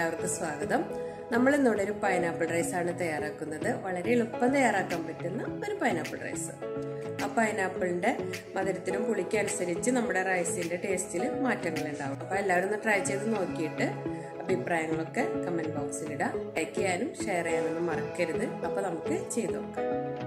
എല്ലാവർക്കും സ്വാഗതം നമ്മൾ ഇന്നിവിടെ ഒരു പൈനാപ്പിൾ റൈസ് ആണ് തയ്യാറാക്കുന്നത് വളരെ എളുപ്പം തയ്യാറാക്കാൻ പറ്റുന്ന ഒരു പൈനാപ്പിൾ റൈസ് ആ പൈനാപ്പിളിന്റെ മധുരത്തിനും പുളിക്കും അനുസരിച്ച് നമ്മുടെ റൈസിന്റെ ടേസ്റ്റിൽ മാറ്റങ്ങൾ ഉണ്ടാവും അപ്പൊ എല്ലാവരും ഒന്ന് ട്രൈ ചെയ്ത് നോക്കിയിട്ട് അഭിപ്രായങ്ങളൊക്കെ കമന്റ് ബോക്സിൽ ഇടാം ലൈക്ക് ചെയ്യാനും ഷെയർ ചെയ്യാനൊന്നും മറക്കരുത് അപ്പൊ നമുക്ക് ചെയ്തു നോക്കാം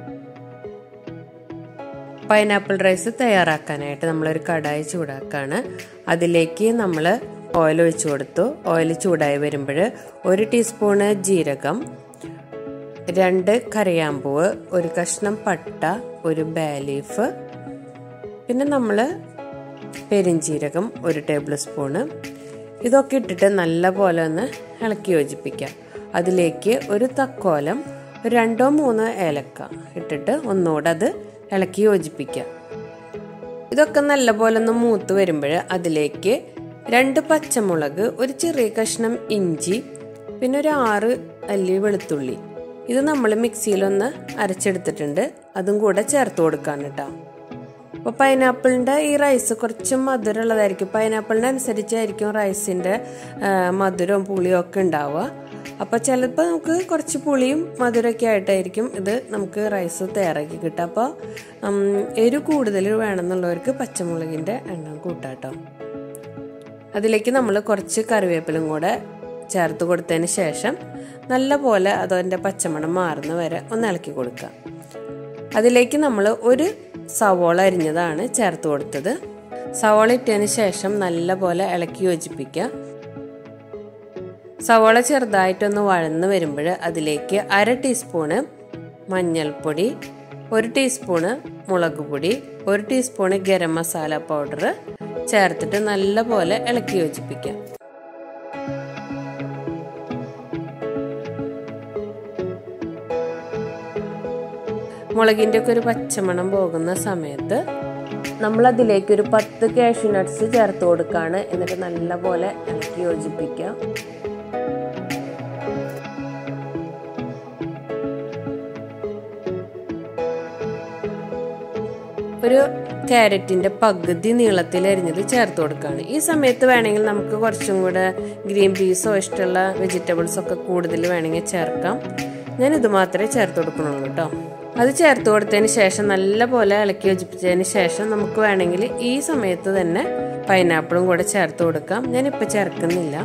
പൈനാപ്പിൾ റൈസ് തയ്യാറാക്കാനായിട്ട് നമ്മളൊരു കടായി ചൂടാക്കാണ് അതിലേക്ക് നമ്മൾ ഓയിൽ ഒഴിച്ചു കൊടുത്തു ഓയിൽ ചൂടായി വരുമ്പോൾ ഒരു ടീസ്പൂണ് ജീരകം രണ്ട് കറിയാമ്പൂവ് ഒരു കഷ്ണം പട്ട ഒരു ബേലീഫ് പിന്നെ നമ്മൾ പെരിഞ്ചീരകം ഒരു ടേബിൾ സ്പൂണ് ഇതൊക്കെ ഇട്ടിട്ട് നല്ല പോലെ ഒന്ന് ഇളക്കി യോജിപ്പിക്കാം അതിലേക്ക് ഒരു തക്കോലം രണ്ടോ മൂന്നോ ഏലക്ക ഇട്ടിട്ട് ഒന്നുകൂടെ അത് ഇളക്കി യോജിപ്പിക്കാം ഇതൊക്കെ നല്ല പോലെ ഒന്ന് മൂത്ത് വരുമ്പോൾ അതിലേക്ക് രണ്ട് പച്ചമുളക് ഒരു ചെറിയ കഷ്ണം ഇഞ്ചി പിന്നെ ഒരു ആറ് അല്ലി വെളുത്തുള്ളി ഇത് നമ്മൾ മിക്സിയിലൊന്ന് അരച്ചെടുത്തിട്ടുണ്ട് അതും കൂടെ ചേർത്ത് കൊടുക്കാൻ കേട്ടോ അപ്പോൾ പൈനാപ്പിളിൻ്റെ ഈ റൈസ് കുറച്ച് മധുരമുള്ളതായിരിക്കും പൈനാപ്പിളിൻ്റെ അനുസരിച്ചായിരിക്കും റൈസിൻ്റെ മധുരവും പുളിയും ഒക്കെ ഉണ്ടാവുക അപ്പോൾ ചിലപ്പോൾ നമുക്ക് കുറച്ച് പുളിയും മധുരമൊക്കെ ആയിട്ടായിരിക്കും ഇത് നമുക്ക് റൈസ് തയ്യാറാക്കി കിട്ടുക അപ്പോൾ എരിവ് കൂടുതൽ വേണമെന്നുള്ളവർക്ക് പച്ചമുളകിൻ്റെ എണ്ണം കൂട്ടാട്ടോ അതിലേക്ക് നമ്മൾ കുറച്ച് കറിവേപ്പിലും കൂടെ ചേർത്ത് കൊടുത്തതിന് ശേഷം നല്ല പോലെ അതിൻ്റെ പച്ചമണം മാറുന്ന വരെ ഒന്ന് ഇളക്കി കൊടുക്കുക അതിലേക്ക് നമ്മൾ ഒരു സവോള അരിഞ്ഞതാണ് ചേർത്ത് കൊടുത്തത് സവോള ഇട്ടതിന് ശേഷം നല്ല പോലെ ഇളക്കി യോജിപ്പിക്കുക സവോള ചെറുതായിട്ടൊന്ന് വഴന്ന് വരുമ്പോൾ അതിലേക്ക് അര ടീസ്പൂണ് മഞ്ഞൾപ്പൊടി ഒരു ടീസ്പൂണ് മുളക് പൊടി ഒരു ടീസ്പൂണ് ഗരം മസാല പൗഡർ ചേർത്തിട്ട് നല്ല പോലെ ഇളക്കി യോജിപ്പിക്കാം മുളകിൻ്റെ ഒക്കെ ഒരു പച്ചമണം പോകുന്ന സമയത്ത് നമ്മൾ അതിലേക്ക് ഒരു പത്ത് കാഷ്യൂ നട്ട്സ് ചേർത്ത് കൊടുക്കുകയാണ് എന്നിട്ട് നല്ല പോലെ ഇളക്കി യോജിപ്പിക്കുക ഒരു ക്യാരറ്റിന്റെ പകുതി നീളത്തിൽ അരിഞ്ഞത് ചേർത്ത് കൊടുക്കുകയാണ് ഈ സമയത്ത് വേണമെങ്കിൽ നമുക്ക് കുറച്ചും കൂടെ ഗ്രീൻ പീസോ ഇഷ്ടമുള്ള വെജിറ്റബിൾസ് ഒക്കെ കൂടുതൽ വേണമെങ്കിൽ ചേർക്കാം ഞാൻ ഇത് മാത്രമേ ചേർത്ത് കൊടുക്കണുള്ളൂ കേട്ടോ അത് ചേർത്ത് കൊടുത്തതിന് ശേഷം നല്ല പോലെ ഇളക്കി യോജിപ്പിച്ചതിന് ശേഷം നമുക്ക് വേണമെങ്കിൽ ഈ സമയത്ത് തന്നെ പൈനാപ്പിളും കൂടെ ചേർത്ത് കൊടുക്കാം ഞാനിപ്പോൾ ചേർക്കുന്നില്ല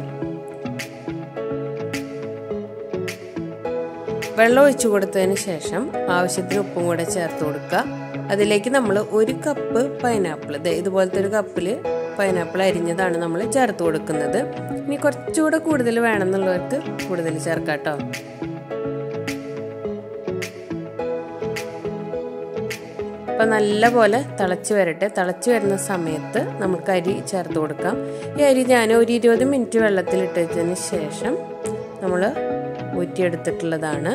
വെള്ളം ഒഴിച്ചു കൊടുത്തതിന് ശേഷം ആവശ്യത്തിന് ഉപ്പും കൂടെ ചേർത്ത് കൊടുക്കുക അതിലേക്ക് നമ്മൾ ഒരു കപ്പ് പൈനാപ്പിൾ ഇതുപോലത്തെ ഒരു കപ്പിൽ പൈനാപ്പിൾ അരിഞ്ഞതാണ് നമ്മൾ ചേർത്ത് കൊടുക്കുന്നത് ഇനി കുറച്ചുകൂടെ കൂടുതൽ വേണമെന്നുള്ളവർക്ക് കൂടുതൽ ചേർക്കാം കേട്ടോ അപ്പം നല്ല പോലെ തിളച്ച് വരട്ടെ തിളച്ച് വരുന്ന സമയത്ത് നമുക്ക് അരി ചേർത്ത് കൊടുക്കാം ഈ അരി ഞാൻ ഒരു ഇരുപത് മിനിറ്റ് വെള്ളത്തിലിട്ടതിന് ശേഷം നമ്മൾ ഊറ്റിയെടുത്തിട്ടുള്ളതാണ്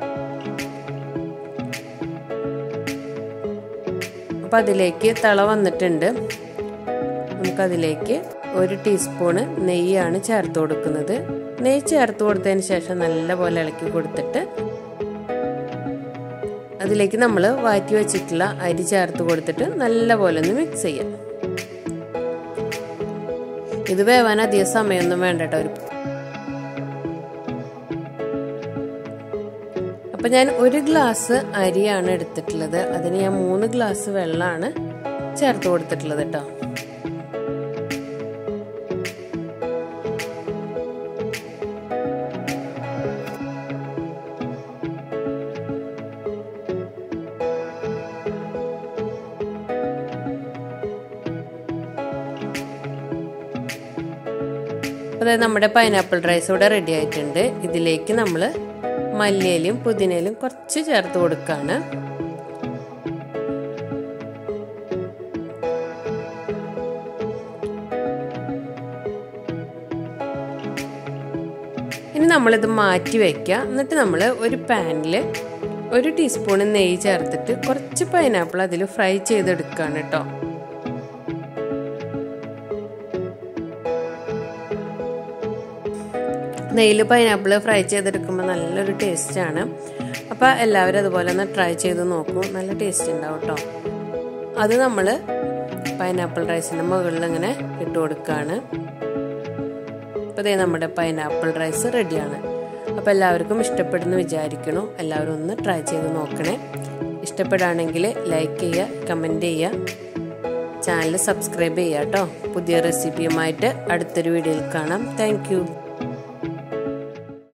അപ്പം അതിലേക്ക് തള വന്നിട്ടുണ്ട് നമുക്കതിലേക്ക് ഒരു ടീസ്പൂണ് നെയ്യാണ് ചേർത്ത് കൊടുക്കുന്നത് നെയ്യ് ചേർത്ത് കൊടുത്തതിന് ശേഷം നല്ലപോലെ ഇളക്കി കൊടുത്തിട്ട് അതിലേക്ക് നമ്മൾ വാറ്റി വെച്ചിട്ടുള്ള അരി ചേർത്ത് കൊടുത്തിട്ട് നല്ലപോലെ ഒന്ന് മിക്സ് ചെയ്യാം ഇത് വേവാൻ അധികം സമയമൊന്നും വേണ്ട കേട്ടോ ഒരു അപ്പം ഞാൻ ഒരു ഗ്ലാസ് അരിയാണ് എടുത്തിട്ടുള്ളത് അതിന് ഞാൻ മൂന്ന് ഗ്ലാസ് വെള്ളമാണ് ചേർത്ത് കൊടുത്തിട്ടുള്ളത് കേട്ടോ അതായത് നമ്മുടെ പൈനാപ്പിൾ റൈസ് ഇവിടെ റെഡി ആയിട്ടുണ്ട് ഇതിലേക്ക് നമ്മൾ മല്ലിയിലും പുതിനയിലും കുറച്ച് ചേർത്ത് കൊടുക്കുകയാണ് ഇനി നമ്മളിത് മാറ്റി വയ്ക്കുക എന്നിട്ട് നമ്മൾ ഒരു പാനിൽ ഒരു ടീസ്പൂൺ നെയ്യ് ചേർത്തിട്ട് കുറച്ച് പൈനാപ്പിൾ അതിൽ ഫ്രൈ ചെയ്തെടുക്കുകയാണ് കേട്ടോ നെയ്യിൽ പൈനാപ്പിൾ ഫ്രൈ ചെയ്തെടുക്കുമ്പോൾ നല്ലൊരു ടേസ്റ്റാണ് അപ്പോൾ എല്ലാവരും അതുപോലെ ഒന്ന് ട്രൈ ചെയ്ത് നോക്കൂ നല്ല ടേസ്റ്റ് ഉണ്ടാവും കേട്ടോ അത് നമ്മൾ പൈനാപ്പിൾ റൈസിൻ്റെ മുകളിൽ ഇങ്ങനെ ഇട്ട് കൊടുക്കുകയാണ് അപ്പോൾ ഇതേ നമ്മുടെ പൈനാപ്പിൾ റൈസ് റെഡിയാണ് അപ്പോൾ എല്ലാവർക്കും ഇഷ്ടപ്പെടുന്നു വിചാരിക്കണു എല്ലാവരും ഒന്ന് ട്രൈ ചെയ്ത് നോക്കണേ ഇഷ്ടപ്പെടുകയാണെങ്കിൽ ലൈക്ക് ചെയ്യുക കമൻറ്റ് ചെയ്യുക ചാനൽ സബ്സ്ക്രൈബ് ചെയ്യുക കേട്ടോ പുതിയ റെസിപ്പിയുമായിട്ട് അടുത്തൊരു വീഡിയോയിൽ കാണാം താങ്ക്